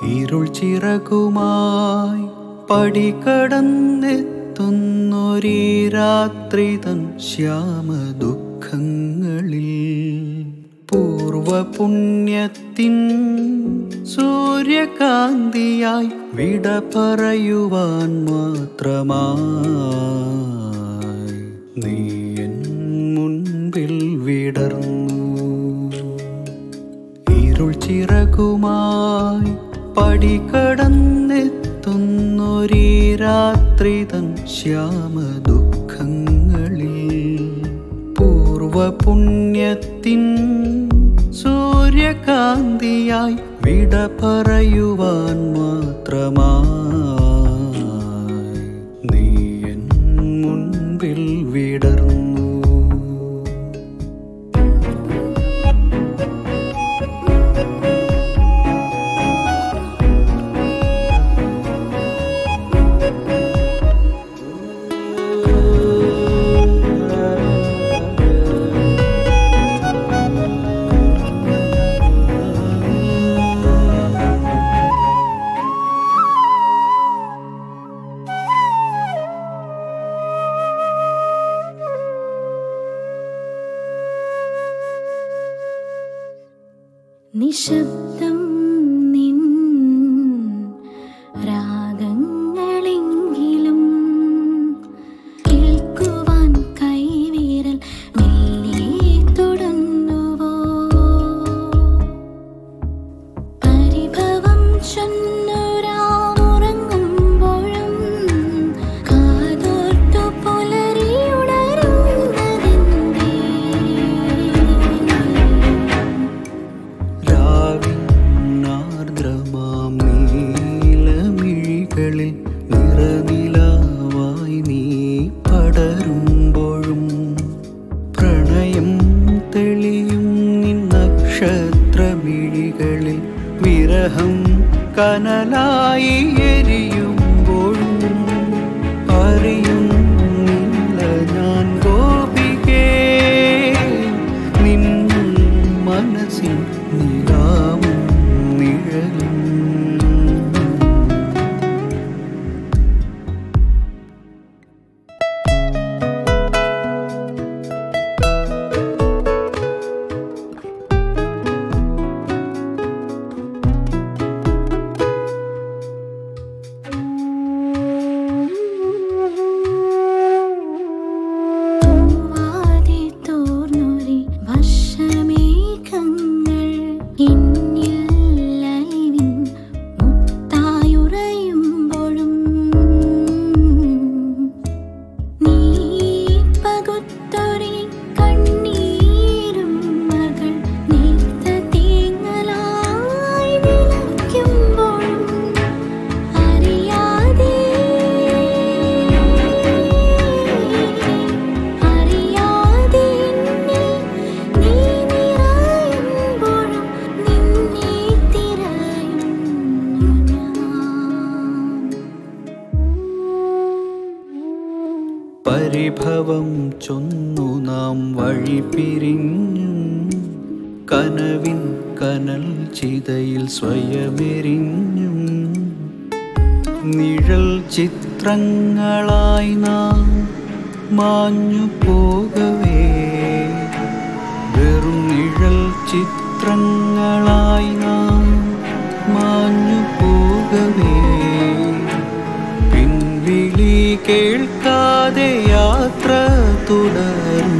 ഇരുൾ ചിറകുമായി പടികടന്നെത്തുന്നൊരീ രാത്രി തൻ ശ്യാമ ദുഃഖങ്ങളിൽ പൂർവപുണ്യത്തിൻ സൂര്യകാന്തിയായി വിട പറയുവാൻ മാത്രമായി നീ എൻ മുൻപിൽ വിടർന്നു ഇരുൾ ചിറകുമായി പടികടന്നെത്തുന്നൊരീ രാത്രി തൻ ശ്യാമ ദുഃഖങ്ങളിൽ പൂർവപുണ്യത്തിൻ സൂര്യകാന്തിയായി വിട പറയുവാൻ മാത്രമായി നീ എൻ മുൻപിൽ വിടർന്നു നിശബ്ദം നിൻ രാഗങ്ങളെങ്കിലും കേൾക്കുവാൻ കൈവിരൽ മെല്ലെ തൊടുന്നുവോ പരിഭവം ചൊന്നുരാമുറങ്ങുമ്പോഴും കാതോർത്തു പുലരിയുണരുന്നതെന്തേ രാവിനാർദ്രമാം നീലമിഴികളിൽ നിറനിലാവായി നീ പടരുമ്പോഴും പ്രണയം തെളിയും നിൻ നക്ഷത്രമിഴികളിൽ വിരഹം കനലായി എരിയുമ്പോഴും അറിയുന്നില്ല ഞാൻ ഗോപികേ നിൻ മനസ്സിൽ നിലാവും നിഴലും പൂവാതെ തോർന്നൊരി വർഷമേഘങ്ങൾ എന്നിൽ അലിവിൻ മുത്തായുറയുമ്പോഴും നീ പകുത്തൊരി കണ്ണീരും മകൾ നേർത്ത തേങ്ങലായി നിലയ്ക്കുമ്പോഴും അറിയാതെ അറിയാതെ എന്നിൽ നീ നിറയുമ്പോഴും നിന്നെ തിരയുന്നു ഞാൻ പരിഭവം ചൊന്നു നാം വഴി പിരിഞ്ഞു കനവിൻ കനൽ ചിതയിൽ സ്വയമെരിഞ്ഞു നിഴൽ ചിത്രങ്ങളായി നാം മാഞ്ഞു പോകവേ വെറും നിഴൽ ചിത്രങ്ങളായി നാം മാഞ്ഞു പോകവേ പിൻവിളി കേൾക്കാതെ യാത്ര തുടർന്നു